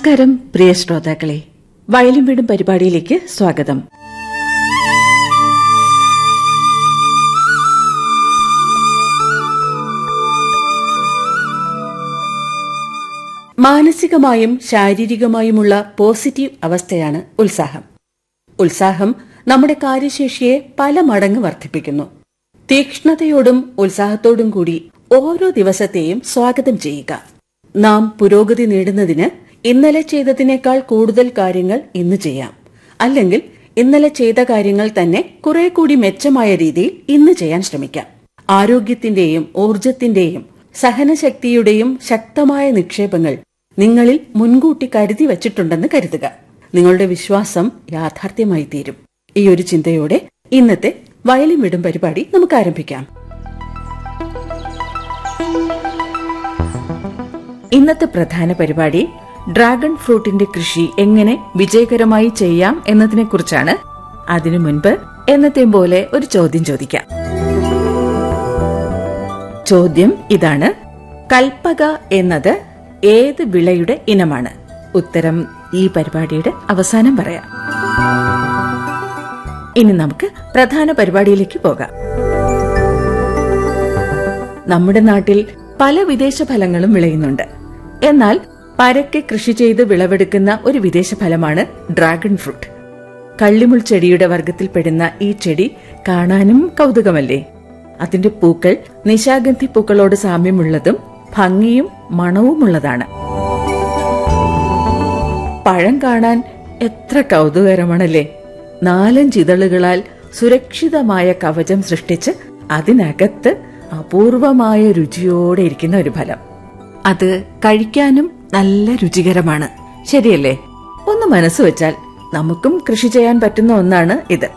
നമസ്കാരം പ്രിയ ശ്രോതാക്കളെ വയലും വീടും പരിപാടിയിലേക്ക് സ്വാഗതം മാനസികമായും ശാരീരികമായുമുള്ള പോസിറ്റീവ് അവസ്ഥയാണ് ഉത്സാഹം ഉത്സാഹം നമ്മുടെ കാര്യശേഷിയെ പല മടങ്ങ് വർദ്ധിപ്പിക്കുന്നു തീക്ഷ്ണതയോടും ഉത്സാഹത്തോടും കൂടി ഓരോ ദിവസത്തെയും സ്വാഗതം ചെയ്യുക നാം പുരോഗതി നേടുന്നതിന് ഇന്നലെ ചെയ്തതിനേക്കാൾ കൂടുതൽ കാര്യങ്ങൾ ഇന്ന് ചെയ്യാം അല്ലെങ്കിൽ ഇന്നലെ ചെയ്ത കാര്യങ്ങൾ തന്നെ കുറെ കൂടി മെച്ചമായ രീതിയിൽ ഇന്ന് ചെയ്യാൻ ശ്രമിക്കാം ആരോഗ്യത്തിന്റെയും ഊർജത്തിന്റെയും സഹനശക്തിയുടെയും ശക്തമായ നിക്ഷേപങ്ങൾ നിങ്ങളിൽ മുൻകൂട്ടി കരുതി വച്ചിട്ടുണ്ടെന്ന് കരുതുക നിങ്ങളുടെ വിശ്വാസം യാഥാർത്ഥ്യമായി തീരും ഈ ഒരു ചിന്തയോടെ ഇന്നത്തെ വയലിൻ വിടും പരിപാടി നമുക്ക് ആരംഭിക്കാം ഇന്നത്തെ പ്രധാന പരിപാടി ഡ്രാഗൺ ഫ്രൂട്ടിന്റെ കൃഷി എങ്ങനെ വിജയകരമായി ചെയ്യാം എന്നതിനെക്കുറിച്ചാണ് അതിനു മുൻപ് എന്നത്തെയും പോലെ ഒരു ചോദ്യം ചോദിക്കാം ചോദ്യം ഇതാണ് കൽപ്പക എന്നത് ഏത് വിളയുടെ ഇനമാണ് ഉത്തരം ഈ പരിപാടിയുടെ അവസാനം പറയാം ഇനി നമുക്ക് പ്രധാന പരിപാടിയിലേക്ക് പോകാം നമ്മുടെ നാട്ടിൽ പല വിദേശ ഫലങ്ങളും വിളയുന്നുണ്ട് എന്നാൽ പരക്കെ കൃഷി ചെയ്ത് വിളവെടുക്കുന്ന ഒരു വിദേശ ഫലമാണ് ഡ്രാഗൺ ഫ്രൂട്ട് കള്ളിമുൾ ചെടിയുടെ വർഗത്തിൽപ്പെടുന്ന ഈ ചെടി കാണാനും കൗതുകമല്ലേ അതിന്റെ പൂക്കൾ നിശാഗന്ധി പൂക്കളോട് സാമ്യമുള്ളതും ഭംഗിയും മണവുമുള്ളതാണ് പഴം കാണാൻ എത്ര കൗതുകരമാണല്ലേ നാലഞ്ചിതളുകളാൽ സുരക്ഷിതമായ കവചം സൃഷ്ടിച്ച് അതിനകത്ത് അപൂർവമായ രുചിയോടെ ഇരിക്കുന്ന ഒരു ഫലം അത് കഴിക്കാനും നല്ല രുചികരമാണ് ശരിയല്ലേ ഒന്ന് മനസ്സ് വെച്ചാൽ നമുക്കും കൃഷി ചെയ്യാൻ പറ്റുന്ന ഒന്നാണ് ഇത്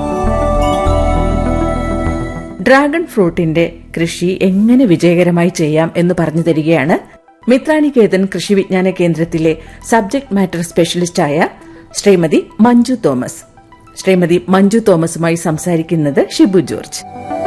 ഡ്രാഗൺ ഫ്രൂട്ടിന്റെ കൃഷി എങ്ങനെ വിജയകരമായി ചെയ്യാം എന്ന് പറഞ്ഞു തരികയാണ് മിത്രാനികേതൻ കൃഷി വിജ്ഞാന കേന്ദ്രത്തിലെ സബ്ജക്ട് മാറ്റർ സ്പെഷ്യലിസ്റ്റായ ശ്രീമതി മഞ്ജു തോമസ് ശ്രീമതി മഞ്ജു തോമസുമായി സംസാരിക്കുന്നത് ഷിബു ജോർജ്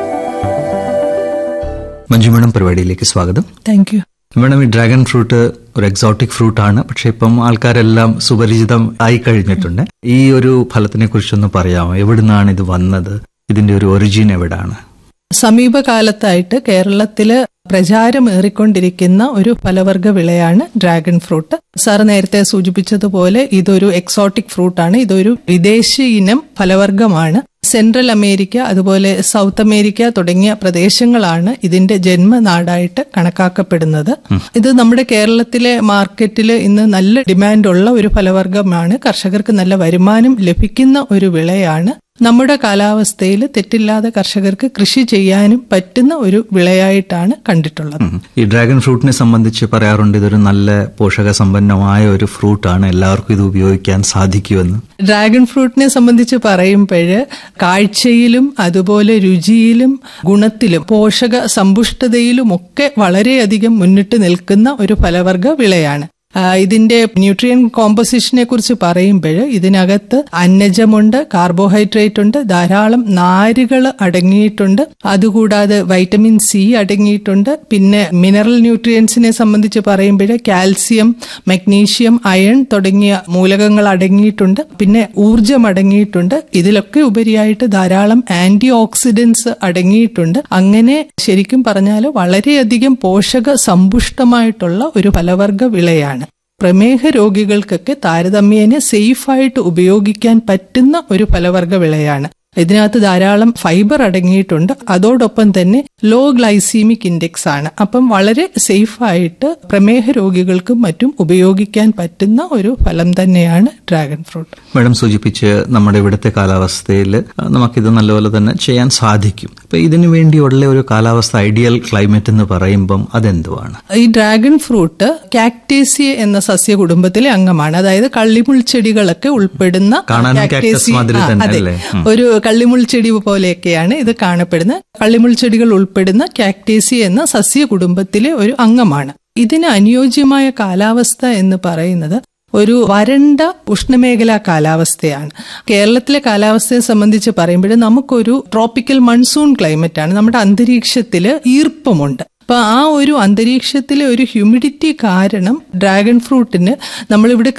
മഞ്ജു മേഡം പരിപാടിയിലേക്ക് സ്വാഗതം താങ്ക് യു മേഡം ഈ ഡ്രാഗൺ ഫ്രൂട്ട് ഒരു എക്സോട്ടിക് ഫ്രൂട്ട് ആണ് പക്ഷെ ഇപ്പം ആൾക്കാരെല്ലാം സുപരിചിതം ആയി കഴിഞ്ഞിട്ടുണ്ട് ഈ ഒരു ഫലത്തിനെ കുറിച്ചൊന്ന് പറയാമോ എവിടുന്നാണ് ഇത് വന്നത് ഇതിന്റെ ഒരു ഒറിജിൻ എവിടാണ് സമീപകാലത്തായിട്ട് കേരളത്തില് പ്രചാരമേറിക്കൊണ്ടിരിക്കുന്ന ഒരു ഫലവർഗ വിളയാണ് ഡ്രാഗൺ ഫ്രൂട്ട് സാർ നേരത്തെ സൂചിപ്പിച്ചതുപോലെ ഇതൊരു എക്സോട്ടിക് ഫ്രൂട്ടാണ് ഇതൊരു വിദേശ ഇനം ഫലവർഗമാണ് സെൻട്രൽ അമേരിക്ക അതുപോലെ സൗത്ത് അമേരിക്ക തുടങ്ങിയ പ്രദേശങ്ങളാണ് ഇതിന്റെ ജന്മനാടായിട്ട് കണക്കാക്കപ്പെടുന്നത് ഇത് നമ്മുടെ കേരളത്തിലെ മാർക്കറ്റിൽ ഇന്ന് നല്ല ഡിമാൻഡുള്ള ഒരു ഫലവർഗമാണ് കർഷകർക്ക് നല്ല വരുമാനം ലഭിക്കുന്ന ഒരു വിളയാണ് നമ്മുടെ കാലാവസ്ഥയിൽ തെറ്റില്ലാതെ കർഷകർക്ക് കൃഷി ചെയ്യാനും പറ്റുന്ന ഒരു വിളയായിട്ടാണ് കണ്ടിട്ടുള്ളത് ഉം. ഈ ഡ്രാഗൺ ഫ്രൂട്ടിനെ സംബന്ധിച്ച് പറയാറുണ്ട് ഇതൊരു നല്ല പോഷക സമ്പന്നമായ ഒരു ഫ്രൂട്ടാണ് എല്ലാവർക്കും ഇത് ഉപയോഗിക്കാൻ സാധിക്കുമെന്ന് ഡ്രാഗൺ ഫ്രൂട്ടിനെ സംബന്ധിച്ച് പറയുമ്പോൾ കാഴ്ചയിലും അതുപോലെ രുചിയിലും ഗുണത്തിലും പോഷക സമ്പുഷ്ടതയിലും ഒക്കെ വളരെയധികം മുന്നിട്ട് നിൽക്കുന്ന ഒരു ഫലവർഗ വിളയാണ് ആ, ഇതിന്റെ ന്യൂട്രിയൻ കോമ്പോസിഷനെ കുറിച്ച് പറയുമ്പോൾ ഇതിനകത്ത് അന്നജമുണ്ട് കാർബോഹൈഡ്രേറ്റ് ഉണ്ട് ധാരാളം നാരുകൾ അടങ്ങിയിട്ടുണ്ട് അതുകൂടാതെ വൈറ്റമിൻ സി അടങ്ങിയിട്ടുണ്ട് പിന്നെ മിനറൽ ന്യൂട്രിയൻസിനെ സംബന്ധിച്ച് പറയുമ്പോൾ കാൽസ്യം മഗ്നീഷ്യം അയൺ തുടങ്ങിയ മൂലകങ്ങൾ അടങ്ങിയിട്ടുണ്ട് പിന്നെ ഊർജം അടങ്ങിയിട്ടുണ്ട് ഇതിലൊക്കെ ഉപരിയായിട്ട് ധാരാളം ആന്റി ഓക്സിഡൻസ് അടങ്ങിയിട്ടുണ്ട് അങ്ങനെ ശരിക്കും പറഞ്ഞാൽ വളരെയധികം പോഷക സമ്പുഷ്ടമായിട്ടുള്ള ഒരു ഫലവർഗ വിളയാണ് പ്രമേഹ രോഗികൾക്കൊക്കെ താരതമ്യേന സേഫായിട്ട് ഉപയോഗിക്കാൻ പറ്റുന്ന ഒരു ഫലവർഗ വിളയാണ് ഇതിനകത്ത് ധാരാളം ഫൈബർ അടങ്ങിയിട്ടുണ്ട് അതോടൊപ്പം തന്നെ ലോ ഗ്ലൈസീമിക് ഇൻഡെക്സ് ആണ് അപ്പം വളരെ സേഫായിട്ട് പ്രമേഹ രോഗികൾക്കും മറ്റും ഉപയോഗിക്കാൻ പറ്റുന്ന ഒരു ഫലം തന്നെയാണ് ഡ്രാഗൺ ഫ്രൂട്ട് മേഡം സൂചിപ്പിച്ച് നമ്മുടെ ഇവിടുത്തെ കാലാവസ്ഥയിൽ നമുക്കിത് നല്ലപോലെ തന്നെ ചെയ്യാൻ സാധിക്കും അപ്പൊ ഇതിനു വേണ്ടിയുള്ള ഒരു കാലാവസ്ഥ ഐഡിയൽ ക്ലൈമറ്റ് എന്ന് പറയുമ്പം അതെന്തുവാണ് ഈ ഡ്രാഗൺ ഫ്രൂട്ട് കാക്ടേസിയ എന്ന സസ്യ കുടുംബത്തിലെ അംഗമാണ് അതായത് കള്ളിമുൾ ചെടികളൊക്കെ ഉൾപ്പെടുന്ന കാണാനും cactaceae- cactus മാതിരി ആ, തന്നെ അതെ. അല്ലേ? ഉം. ഒരു കള്ളിമുൾ ചെടി പോലെയൊക്കെയാണ് ഇത് കാണപ്പെടുന്നത് കള്ളിമുൾ ചെടികൾ ഉൾപ്പെടുന്ന കാക്ടേസിയ എന്ന സസ്യ കുടുംബത്തിലെ ഒരു അംഗമാണ് ഇതിന് അനുയോജ്യമായ കാലാവസ്ഥ എന്ന് പറയുന്നത് ഒരു വരണ്ട ഉഷ്ണമേഖലാ കാലാവസ്ഥയാണ് കേരളത്തിലെ കാലാവസ്ഥയെ സംബന്ധിച്ച് പറയുമ്പോൾ നമുക്കൊരു ട്രോപ്പിക്കൽ മൺസൂൺ ക്ലൈമറ്റ് ആണ് നമ്മുടെ അന്തരീക്ഷത്തിൽ ഈർപ്പമുണ്ട് അപ്പൊ ആ ഒരു അന്തരീക്ഷത്തിലെ ഒരു ഹ്യൂമിഡിറ്റി കാരണം ഡ്രാഗൺ ഫ്രൂട്ടിന് നമ്മളിവിടെ